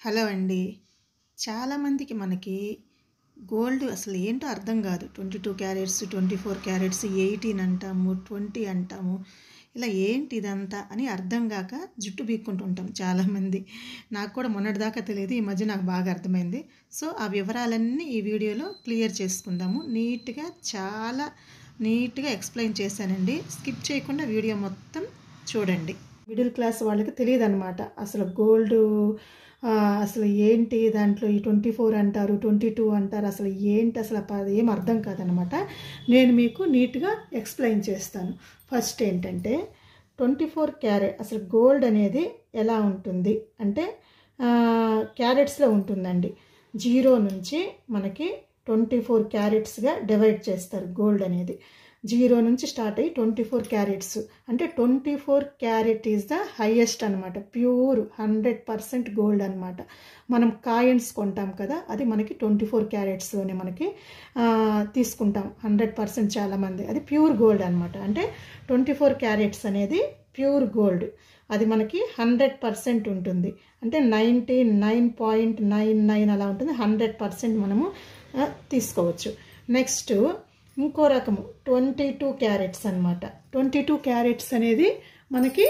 hello అండి చాలామందికి మనకి గోల్డ్ అసలు ఏంటో అర్థం కాదు twenty two carats twenty four carats eighteen అంటాము ట్వంటీ అంటాము ఇలా ఏంటి ఇదంతా అని అర్థం కాక జుట్టు బీక్కుంటూ ఉంటాం చాలామంది నాకు కూడా మొన్నటిదాకా తెలియదు ఈ మధ్య నాకు బాగా అర్థమైంది సో ఆ వివరాలన్నీ ఈ వీడియోలో క్లియర్ చేసుకుందాము నీట్గా చాలా నీట్గా ఎక్స్ప్లెయిన్ చేశానండి స్కిప్ చేయకుండా వీడియో మొత్తం చూడండి మిడిల్ క్లాస్ వాళ్ళకి తెలియదు అనమాట అసలు గోల్డ్ అసలు ఏంటి దాంట్లో ఈ ట్వంటీ ఫోర్ అంటారు ట్వంటీ టూ అంటారు అసలు ఏంటి అసలు అది ఏం అర్థం కాదనమాట నేను మీకు నీట్గా ఎక్స్ప్లెయిన్ చేస్తాను ఫస్ట్ ఏంటంటే ట్వంటీ ఫోర్ క్యారెట్ అసలు గోల్డ్ అనేది ఎలా ఉంటుంది అంటే క్యారెట్స్లో ఉంటుందండి జీరో నుంచి మనకి ట్వంటీ ఫోర్ క్యారెట్స్గా డివైడ్ చేస్తారు గోల్డ్ అనేది జీరో నుంచి స్టార్ట్ అయ్యి ట్వంటీ ఫోర్ క్యారెట్స్ అంటే twenty four carat is the highest అనమాట ప్యూర్ హండ్రెడ్ పర్సెంట్ గోల్డ్ అనమాట మనం కాయిన్స్ కొంటాం కదా అది మనకి ట్వంటీ ఫోర్ క్యారెట్స్లోనే మనకి తీసుకుంటాం హండ్రెడ్ పర్సెంట్ చాలామంది అది ప్యూర్ గోల్డ్ అనమాట అంటే ట్వంటీ ఫోర్ క్యారెట్స్ అనేది ప్యూర్ గోల్డ్ అది మనకి హండ్రెడ్ పర్సెంట్ ఉంటుంది అంటే ninety nine point nine nine అలా ఉంటుంది హండ్రెడ్ పర్సెంట్ మనము తీసుకోవచ్చు నెక్స్ట్ ఇంకో రకము ట్వంటీ టూ క్యారెట్స్ అనమాట ట్వంటీ టూ క్యారెట్స్ అనేది మనకి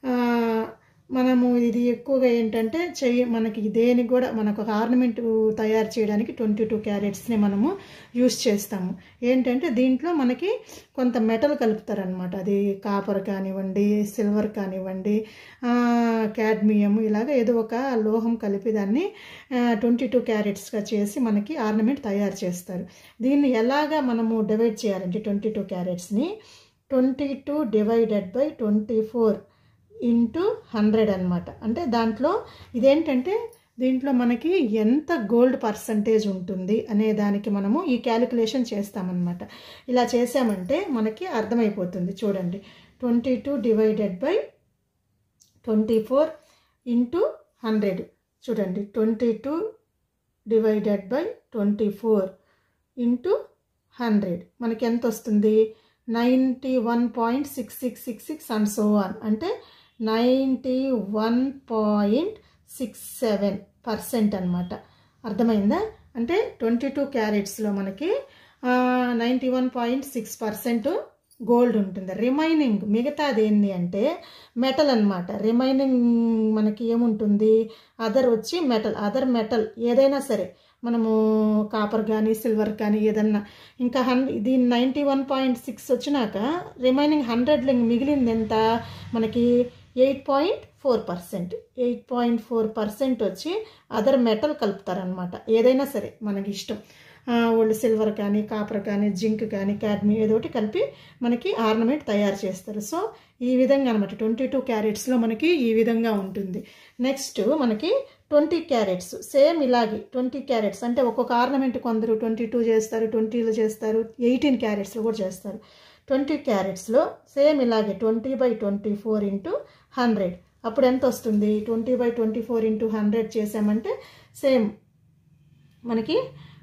మనము ఇది ఎక్కువగా ఏంటంటే చెయ్యి మనకి దేనికి కూడా మనకు ఒక ఆర్నమెంట్ తయారు చేయడానికి ట్వంటీ టూ క్యారెట్స్ని మనము యూస్ చేస్తాము ఏంటంటే దీంట్లో మనకి కొంత మెటల్ కలుపుతారనమాట అది కాపర్ కానివ్వండి సిల్వర్ కానివ్వండి క్యాడ్మియం ఇలాగ ఏదో ఒక లోహం కలిపి దాన్ని ట్వంటీ టూ క్యారెట్స్గా చేసి మనకి ఆర్నమెంట్ తయారు చేస్తారు దీన్ని ఎలాగా మనము డివైడ్ చేయాలంటే ట్వంటీ టూ క్యారెట్స్ని twenty two divided by twenty four into hundred అనమాట అంటే దాంట్లో ఇదేంటంటే దీంట్లో మనకి ఎంత గోల్డ్ పర్సంటేజ్ ఉంటుంది అనే దానికి మనము ఈ క్యాలిక్యులేషన్ చేస్తామన్నమాట ఇలా చేసామంటే మనకి అర్థమైపోతుంది చూడండి twenty two divided by twenty four into hundred చూడండి twenty two divided by twenty four into hundred మనకి ఎంత వస్తుంది ninety one point six six six six and so on అంటే ninety one point six seven percent అనమాట అర్థమైందా అంటే twenty two క్యారెట్స్లో మనకి ninety one point six percent gold ఉంటుంది రిమైనింగ్ మిగతాది ఏంటి అంటే మెటల్ అనమాట రిమైనింగ్ మనకి ఏముంటుంది అదర్ వచ్చి మెటల్ అదర్ మెటల్ ఏదైనా సరే మనము కాపర్ కానీ సిల్వర్ కానీ ఏదన్నా ఇంకా హన్ ఇది నైంటీ వన్ పాయింట్ సిక్స్ వచ్చినాక రిమైనింగ్ హండ్రెడ్ మిగిలింది ఎంత మనకి eight point four percent eight point four percent వచ్చి అదర్ మెటల్ కలుపుతారనమాట ఏదైనా సరే మనకి ఇష్టం వాళ్ళు సిల్వర్ కానీ కాపర్ కానీ జింక్ కానీ క్యాడ్మీ ఏదో ఒకటి కలిపి మనకి ఆర్నమెంట్ తయారు చేస్తారు సో ఈ విధంగా అనమాట ట్వంటీ టూ క్యారెట్స్లో మనకి ఈ విధంగా ఉంటుంది నెక్స్ట్ మనకి ట్వంటీ క్యారెట్స్ సేమ్ ఇలాగే ట్వంటీ క్యారెట్స్ అంటే ఒక్కొక్క ఆర్నమెంట్ కొందరు ట్వంటీ టూ చేస్తారు ట్వంటీలో చేస్తారు ఎయిటీన్ క్యారెట్స్లో కూడా చేస్తారు ట్వంటీ క్యారెట్స్లో సేమ్ ఇలాగే twenty by twenty four into hundred అప్పుడు ఎంత వస్తుంది twenty by twenty four into hundred చేసామంటే సేమ్ మనకి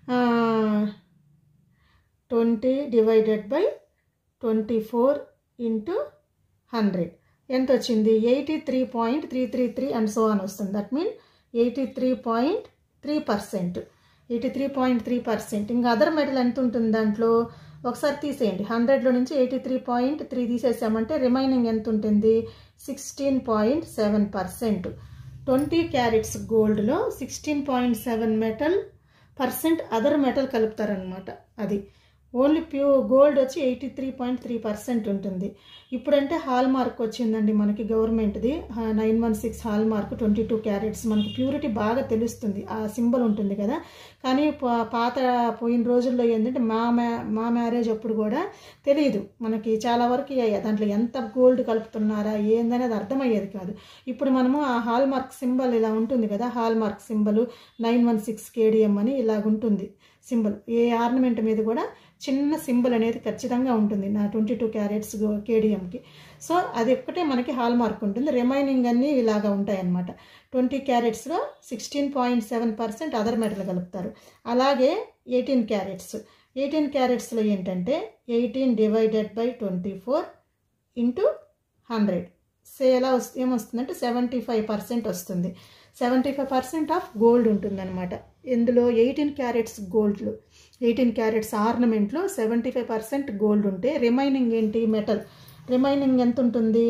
twenty divided by twenty four into hundred ఎంత వచ్చింది eighty three point three three three and so అని వస్తుంది that mean eighty three point three percent eighty three point three percent ఇంకా other metal ఎంత ఉంటుంది దాంట్లో ఒకసారి తీసేయండి హండ్రెడ్లో నుంచి ఎయిటీ త్రీ పాయింట్ త్రీ తీసేసామంటే రిమైనింగ్ ఎంత ఉంటుంది sixteen point seven percent twenty carats గోల్డ్లో sixteen point seven metal percent other metal కలుపుతారనమాట అది ఓన్లీ ప్యూ గోల్డ్ వచ్చి eighty three point three percent ఉంటుంది ఇప్పుడంటే హాల్ మార్క్ వచ్చిందండి మనకి గవర్నమెంట్ది nine one six hallmark twenty two carats మనకి ప్యూరిటీ బాగా తెలుస్తుంది ఆ సింబల్ ఉంటుంది కదా కానీ పాత పోయిన రోజుల్లో ఏంటంటే మా మ్యా మా మ్యారేజ్ అప్పుడు కూడా తెలియదు మనకి చాలా వరకు దాంట్లో ఎంత గోల్డ్ కలుపుతున్నారా ఏందనేది అర్థమయ్యేది కాదు ఇప్పుడు మనము ఆ హాల్ మార్క్ సింబల్ ఇలా ఉంటుంది కదా hallmark symbol nine one six KDM అని ఇలాగుంటుంది సింబల్ ఏ ఆర్నమెంట్ మీద కూడా చిన్న సింబల్ అనేది ఖచ్చితంగా ఉంటుంది నా ట్వంటీ టూ క్యారెట్స్ కేడిఎంకి సో అది ఒక్కటే మనకి హాల్ మార్క్ ఉంటుంది రిమైనింగ్ అన్నీ ఇలాగా ఉంటాయన్నమాట ట్వంటీ క్యారెట్స్లో sixteen point seven percent other metal కలుపుతారు అలాగే ఎయిటీన్ క్యారెట్స్ ఎయిటీన్ క్యారెట్స్లో ఏంటంటే eighteen divided by twenty four into hundred say ఎలా వస్తు ఏమొస్తుందంటే సెవెంటీ ఫైవ్ పర్సెంట్ వస్తుంది seventy five percent of gold ఉంటుందన్నమాట ఇందులో ఎయిటీన్ క్యారెట్స్ గోల్డ్లు ఎయిటీన్ క్యారెట్స్ ఆర్నమెంట్లో సెవెంటీ ఫైవ్ పర్సెంట్ గోల్డ్ ఉంటే రిమైనింగ్ ఏంటి మెటల్ రిమైనింగ్ ఎంత ఉంటుంది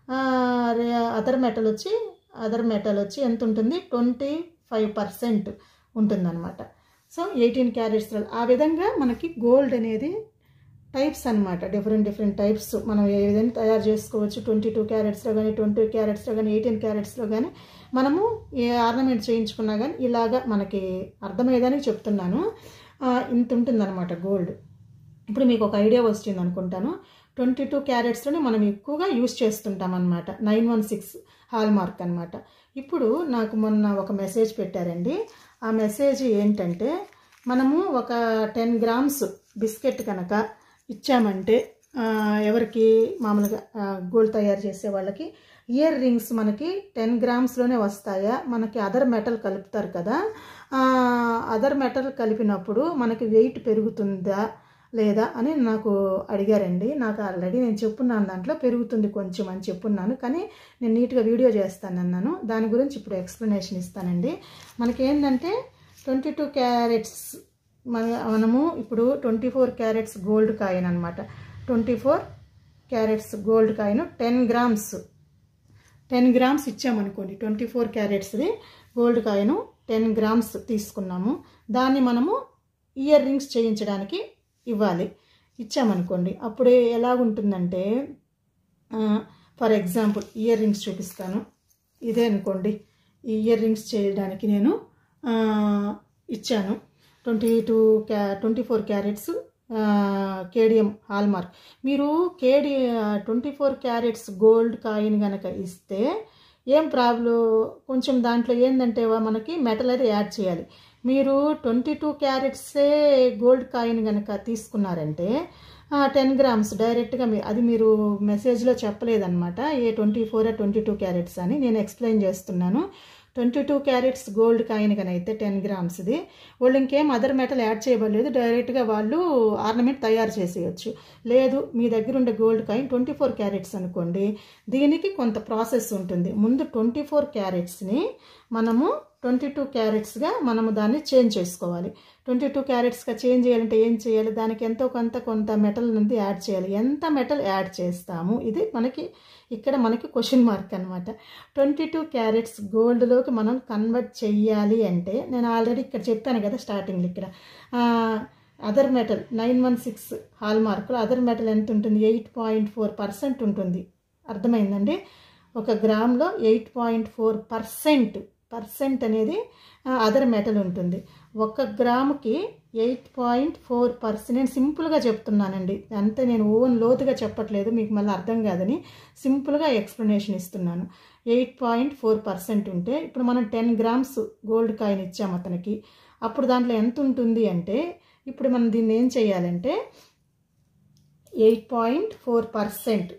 అదర్ మెటల్ వచ్చి అదర్ మెటల్ వచ్చి ఎంత ఉంటుంది ట్వంటీ ఫైవ్ పర్సెంట్ ఉంటుందన్నమాట సో ఎయిటీన్ క్యారెట్స్ ఆ విధంగా మనకి గోల్డ్ అనేది టైప్స్ అనమాట డిఫరెంట్ డిఫరెంట్ టైప్స్ మనం ఏ విధంగా తయారు చేసుకోవచ్చు ట్వంటీ టూ క్యారెట్స్లో కానీ ట్వంటీ క్యారెట్స్లో కానీ ఎయిటీన్ క్యారెట్స్లో కానీ మనము ఏ ఆర్నమెంట్ చేయించుకున్నా కానీ ఇలాగా మనకి అర్థమయ్యేదని చెప్తున్నాను ఇంత ఉంటుందన్నమాట గోల్డ్ ఇప్పుడు మీకు ఒక ఐడియా వచ్చింది అనుకుంటాను ట్వంటీ టూ క్యారెట్స్లోనే మనం ఎక్కువగా యూస్ చేస్తుంటాం అనమాట nine one six hallmark అనమాట ఇప్పుడు నాకు మొన్న ఒక మెసేజ్ పెట్టారండి ఆ మెసేజ్ ఏంటంటే మనము ఒక టెన్ గ్రామ్స్ బిస్కెట్ కనుక ఇచ్చామంటే ఎవరికి మామూలుగా గోల్డ్ తయారు చేసే వాళ్ళకి ఇయర్ రింగ్స్ మనకి టెన్ గ్రామ్స్లోనే వస్తాయా మనకి అదర్ మెటల్ కలుపుతారు కదా అదర్ మెటల్ కలిపినప్పుడు మనకి వెయిట్ పెరుగుతుందా లేదా అని నాకు అడిగారండి నాకు ఆల్రెడీ నేను చెప్పున్నాను దాంట్లో పెరుగుతుంది కొంచెం అని చెప్పున్నాను కానీ నేను నీట్గా వీడియో చేస్తానన్నాను దాని గురించి ఇప్పుడు ఎక్స్ప్లెనేషన్ ఇస్తానండి మనకి ఏంటంటే ట్వంటీ టూ క్యారెట్స్ మన మనము ఇప్పుడు twenty four carats gold coin అనమాట twenty four carats gold coin ten grams ten grams ఇచ్చామనుకోండి ట్వంటీ ఫోర్ క్యారెట్స్ది గోల్డ్ కాయిన్ టెన్ గ్రామ్స్ తీసుకున్నాము దాన్ని మనము ఇయర్ రింగ్స్ చేయించడానికి ఇవ్వాలి ఇచ్చామనుకోండి అప్పుడు ఎలాగుంటుందంటే ఫర్ ఎగ్జాంపుల్ ఇయర్ రింగ్స్ చూపిస్తాను ఇదే అనుకోండి ఈ ఇయర్ రింగ్స్ చేయడానికి నేను ఇచ్చాను ట్వంటీ టూ క్యా twenty four carats KDM hallmark మీరు KD twenty four carats gold coin కనుక ఇస్తే ఏం ప్రాబ్లం కొంచెం దాంట్లో ఏంటంటే మనకి మెటల్ అయితే యాడ్ చేయాలి మీరు ట్వంటీ టూ క్యారెట్సే గోల్డ్ కాయిన్ కనుక తీసుకున్నారంటే టెన్ గ్రామ్స్ డైరెక్ట్గా మీ అది మీరు మెసేజ్లో చెప్పలేదన్నమాట ఏ twenty four twenty two carats అని నేను ఎక్స్ప్లెయిన్ చేస్తున్నాను twenty two carats gold coin కానీ అయితే టెన్ గ్రామ్స్ది వాళ్ళు ఇంకేం అదర్ మెటల్ యాడ్ చేయబడలేదు డైరెక్ట్గా వాళ్ళు ఆర్నమెంట్ తయారు చేసేయచ్చు లేదు మీ దగ్గర ఉండే gold coin twenty four carats అనుకోండి దీనికి కొంత ప్రాసెస్ ఉంటుంది ముందు ట్వంటీ ఫోర్ క్యారెట్స్ని మనము ట్వంటీ టూ క్యారెట్స్గా మనము దాన్ని చేంజ్ చేసుకోవాలి ట్వంటీ టూ క్యారెట్స్గా చేంజ్ చేయాలంటే ఏం చేయాలి దానికి ఎంతో కొంత కొంత మెటల్ నుండి యాడ్ చేయాలి ఎంత మెటల్ యాడ్ చేస్తాము ఇది మనకి ఇక్కడ మనకి క్వశ్చన్ మార్క్ అనమాట ట్వంటీ టూ క్యారెట్స్ గోల్డ్లోకి మనం కన్వర్ట్ చెయ్యాలి అంటే నేను ఆల్రెడీ ఇక్కడ చెప్పాను కదా స్టార్టింగ్లో ఇక్కడ other metal nine one six హాల్ మార్కులు అదర్ మెటల్ ఎంత ఉంటుంది ఎయిట్ పాయింట్ ఫోర్ పర్సెంట్ ఉంటుంది అర్థమైందండి ఒక గ్రామ్లో eight point four percent percent అనేది అదర్ మెటల్ ఉంటుంది ఒక గ్రాముకి ఎయిట్ పాయింట్ ఫోర్ పర్సెంట్ నేను సింపుల్గా చెప్తున్నానండి అంతే నేను ఓన్ లోతుగా చెప్పట్లేదు మీకు మళ్ళీ అర్థం కాదని సింపుల్గా ఎక్స్ప్లెనేషన్ ఇస్తున్నాను ఎయిట్ పాయింట్ ఫోర్ పర్సెంట్ ఉంటే ఇప్పుడు మనం టెన్ గ్రామ్స్ గోల్డ్ కాయిన్ ఇచ్చాము అతనికి అప్పుడు దాంట్లో ఎంత ఉంటుంది అంటే ఇప్పుడు మనం దీన్ని ఏం చేయాలంటే ఎయిట్ పాయింట్ ఫోర్ పర్సెంట్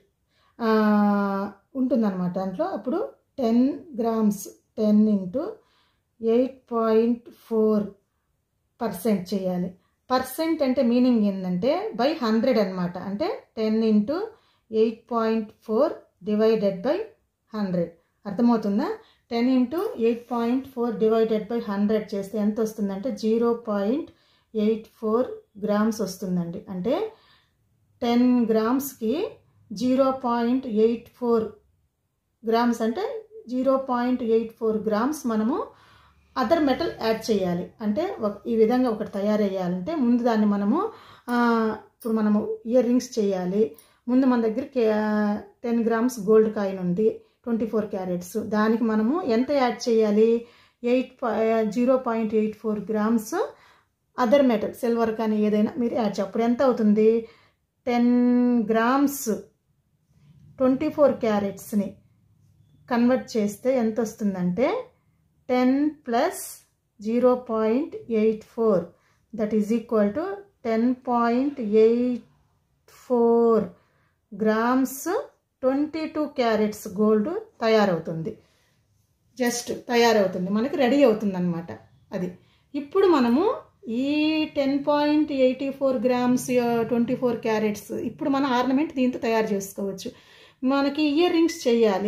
ఉంటుందన్నమాట దాంట్లో అప్పుడు ten grams ten into eight point four percent చేయాలి పర్సెంట్ అంటే మీనింగ్ ఏంటంటే బై హండ్రెడ్ అనమాట అంటే ten into eight point four divided by hundred అర్థమవుతుందా ten into eight point four divided by hundred చేస్తే ఎంత వస్తుందంటే zero point eight four grams వస్తుందండి అంటే టెన్ గ్రామ్స్కి zero point eight four grams అంటే zero point eight four grams మనము other metal add చేయాలి అంటే ఒక ఈ విధంగా ఒకటి తయారయ్యాలంటే ముందు దాన్ని మనము ఇప్పుడు మనము ఇయర్ రింగ్స్ చేయాలి ముందు మన దగ్గర టెన్ గ్రామ్స్ గోల్డ్ కాయిన్ ఉంది ట్వంటీ ఫోర్ క్యారెట్స్ దానికి మనము ఎంత యాడ్ చేయాలి eight zero point eight four grams other metal silver కానీ ఏదైనా మీరు యాడ్ చేయాలి అప్పుడు ఎంత అవుతుంది టెన్ గ్రామ్స్ ట్వంటీ ఫోర్ క్యారెట్స్ని కన్వర్ట్ చేస్తే ఎంత వస్తుందంటే ten plus zero point eight four that is equal to ten point eight four grams twenty two carats gold తయారవుతుంది జస్ట్ తయారవుతుంది మనకి రెడీ అవుతుంది అనమాట అది ఇప్పుడు మనము ఈ ten point eighty four grams twenty four carats ఇప్పుడు మన ఆర్నమెంట్ దీంతో తయారు చేసుకోవచ్చు మనకి ఇయర్ రింగ్స్ చేయాలి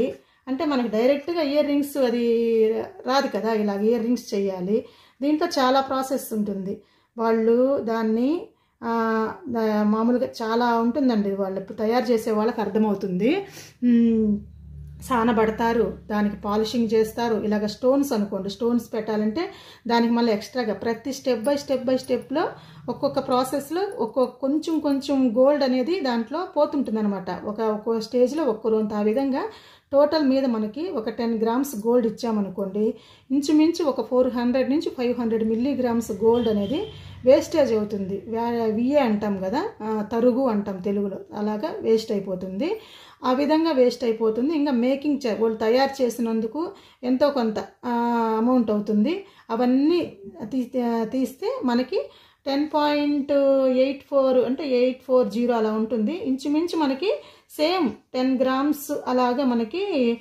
అంటే మనకి డైరెక్ట్గా ఇయర్ రింగ్స్ అది రాదు కదా ఇలా ఇయర్ రింగ్స్ చేయాలి దీంట్లో చాలా ప్రాసెస్ ఉంటుంది వాళ్ళు దాన్ని ఆ, దా- మామూలుగా చాలా ఉంటుందండి వాళ్ళు తయారు చేసే వాళ్ళకి అర్థమవుతుంది మ్, సానబడతారు దానికి పాలిషింగ్ చేస్తారు ఇలాగ స్టోన్స్ అనుకోండి స్టోన్స్ పెట్టాలంటే దానికి మళ్ళీ ఎక్స్ట్రాగా ప్రతి స్టెప్ బై స్టెప్ బై స్టెప్లో ఒక్కొక్క ప్రాసెస్లో ఒక్కొక్క కొంచెం కొంచెం గోల్డ్ అనేది దాంట్లో పోతుంటుంది అనమాట ఒక ఒక్కో స్టేజ్లో ఒక్కో రొంత ఆ విధంగా టోటల్ మీద మనకి ఒక టెన్ గ్రామ్స్ గోల్డ్ ఇచ్చామనుకోండి ఇంచుమించు ఒక ఫోర్ హండ్రెడ్ నుంచి ఫైవ్ హండ్రెడ్ మిల్లీగ్రామ్స్ గోల్డ్ అనేది వేస్టేజ్ అవుతుంది వ్యా- విఏ అంటాం కదా ఆ, తరుగు అంటాం తెలుగులో అలాగా వేస్ట్ అయిపోతుంది ఆ విధంగా వేస్ట్ అయిపోతుంది ఇంకా మేకింగ్ చే వాళ్ళు తయారు చేసినందుకు ఎంతో కొంత అమౌంట్ అవుతుంది అవన్నీ తీ తీస్తే మనకి టెన్ పాయింట్ ఎయిట్ ఫోర్ అంటే ఎయిట్ ఫోర్ జీరో అలా ఉంటుంది ఇంచుమించు మనకి సేమ్ టెన్ గ్రామ్స్ అలాగా మనకి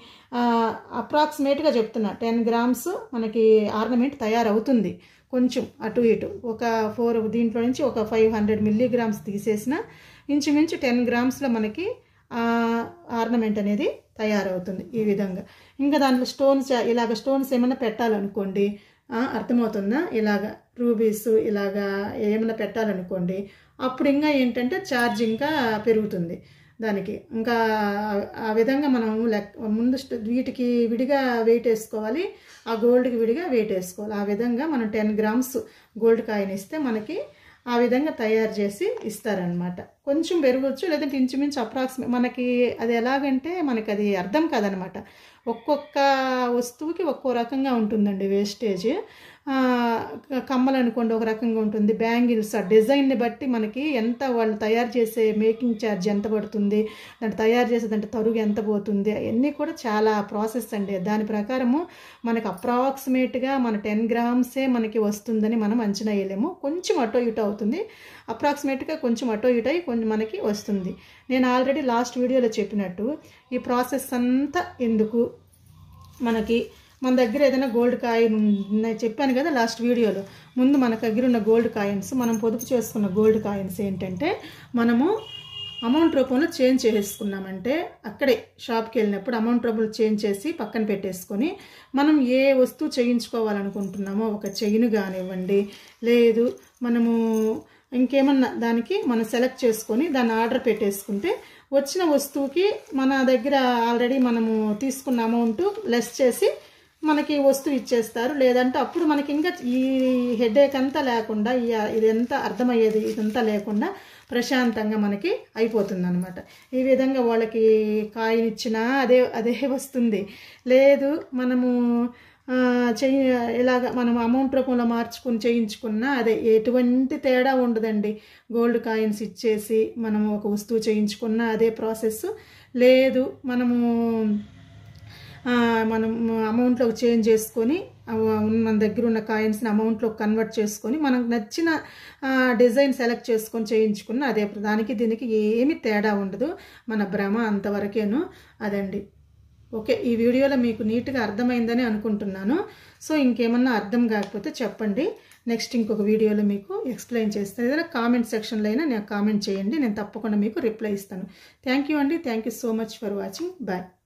అప్రాక్సిమేట్గా చెప్తున్నా టెన్ గ్రామ్స్ మనకి ఆర్నమెంట్ తయారవుతుంది కొంచెం అటు ఇటు ఒక ఫోర్ దీంట్లో నుంచి ఒక ఫైవ్ హండ్రెడ్ మిల్లీగ్రామ్స్ తీసేసిన ఇంచుమించు టెన్ గ్రామ్స్లో మనకి ఆర్నమెంట్ అనేది తయారవుతుంది ఈ విధంగా ఇంకా దాంట్లో స్టోన్స్ ఇలాగ స్టోన్స్ ఏమైనా పెట్టాలనుకోండి ఆ, అర్థమవుతుందా ఇలాగ రూబీస్ ఇలాగా ఏమైనా పెట్టాలనుకోండి అప్పుడు ఇంకా ఏంటంటే ఛార్జ్ ఇంకా పెరుగుతుంది దానికి ఇంకా ఆ విధంగా మనం లెక్క ముందు స్ట- వీటికి విడిగా వెయిట్ వేసుకోవాలి ఆ గోల్డ్కి విడిగా వెయిట్ వేసుకోవాలి ఆ విధంగా మనం టెన్ గ్రామ్స్ గోల్డ్ కాయిన్ ఇస్తే మనకి ఆ విధంగా తయారు చేసి ఇస్తారనమాట కొంచెం పెరగచ్చు లేదంటే ఇంచుమించు అప్రాక్సిమేట్ మనకి అది ఎలాగంటే మనకి అది అర్థం కాదనమాట ఒక్కొక్క వస్తువుకి ఒక్కో రకంగా ఉంటుందండి వేస్టేజ్ ఆ, కమ్మలు అనుకోండి ఒక రకంగా ఉంటుంది బ్యాంగిల్స్ ఆ డిజైన్ని బట్టి మనకి ఎంత వాళ్ళు తయారు చేసే మేకింగ్ ఛార్జ్ ఎంత పడుతుంది దాంట్లో తయారు చేసే దాంట్లో తరుగు ఎంత పోతుంది అవన్నీ కూడా చాలా ప్రాసెస్ అండి దాని ప్రకారము మనకి అప్రాక్సిమేట్గా మన టెన్ గ్రామ్సే మనకి వస్తుందని మనం అంచనా వేయలేము కొంచెం అటో ఇటో అవుతుంది అప్రాక్సిమేట్గా కొంచెం అటో ఇటో అయి కొంచెం మనకి వస్తుంది నేను ఆల్రెడీ లాస్ట్ వీడియోలో చెప్పినట్టు ఈ ప్రాసెస్ అంతా ఎందుకు మనకి మన దగ్గర ఏదైనా గోల్డ్ కాయిన్ ఉన్నాయి చెప్పాను కదా లాస్ట్ వీడియోలో ముందు మన దగ్గర ఉన్న గోల్డ్ కాయిన్స్ మనం పొదుపు చేసుకున్న గోల్డ్ కాయిన్స్ ఏంటంటే మనము అమౌంట్ రూపంలో చేంజ్ చేసుకున్నామంటే అక్కడే షాప్కి వెళ్ళినప్పుడు అమౌంట్ రూపంలో చేంజ్ చేసి పక్కన పెట్టేసుకొని మనం ఏ వస్తువు చేయించుకోవాలనుకుంటున్నామో ఒక చైన్ కానివ్వండి లేదు మనము ఇంకేమన్నా దానికి మనం సెలెక్ట్ చేసుకొని దాన్ని ఆర్డర్ పెట్టేసుకుంటే వచ్చిన వస్తువుకి మన దగ్గర ఆల్రెడీ మనము తీసుకున్న అమౌంట్ లెస్ చేసి మనకి వస్తువు ఇచ్చేస్తారు లేదంటే అప్పుడు మనకి ఇంకా ఈ హెడేక్ అంతా లేకుండా ఈ ఇదంతా అర్థమయ్యేది ఇదంతా లేకుండా ప్రశాంతంగా మనకి అయిపోతుంది అనమాట ఈ విధంగా వాళ్ళకి కాయిన్ ఇచ్చినా అదే అదే వస్తుంది లేదు మనము ఆ, చెయ్యి ఇలాగ మనం అమౌంట్ రూపంలో మార్చుకుని చేయించుకున్నా అదే ఎటువంటి తేడా ఉండదండి గోల్డ్ కాయిన్స్ ఇచ్చేసి మనము ఒక వస్తువు చేయించుకున్నా అదే ప్రాసెస్ లేదు మనము ఆ, మనం అమౌంట్లో చేంజ్ చేసుకొని ఆ, ఉన్న- మన దగ్గర ఉన్న కాయిన్స్ని అమౌంట్లో కన్వర్ట్ చేసుకొని మనకు నచ్చిన ఆ, డిజైన్ సెలెక్ట్ చేసుకొని చేయించుకున్న అదే దానికి దీనికి ఏమి తేడా ఉండదు మన భ్రమ అంతవరకేను అదండి ఓకే ఈ వీడియోలో మీకు నీట్గా అర్థమైందని అనుకుంటున్నాను సో ఇంకేమన్నా అర్థం కాకపోతే చెప్పండి నెక్స్ట్ ఇంకొక వీడియోలో మీకు ఎక్స్ప్లెయిన్ చేస్తాను ఏదైనా కామెంట్ సెక్షన్లో అయినా నాకు కామెంట్ చేయండి నేను తప్పకుండా మీకు రిప్లై ఇస్తాను థ్యాంక్ యూ అండి thank you so much for watching bye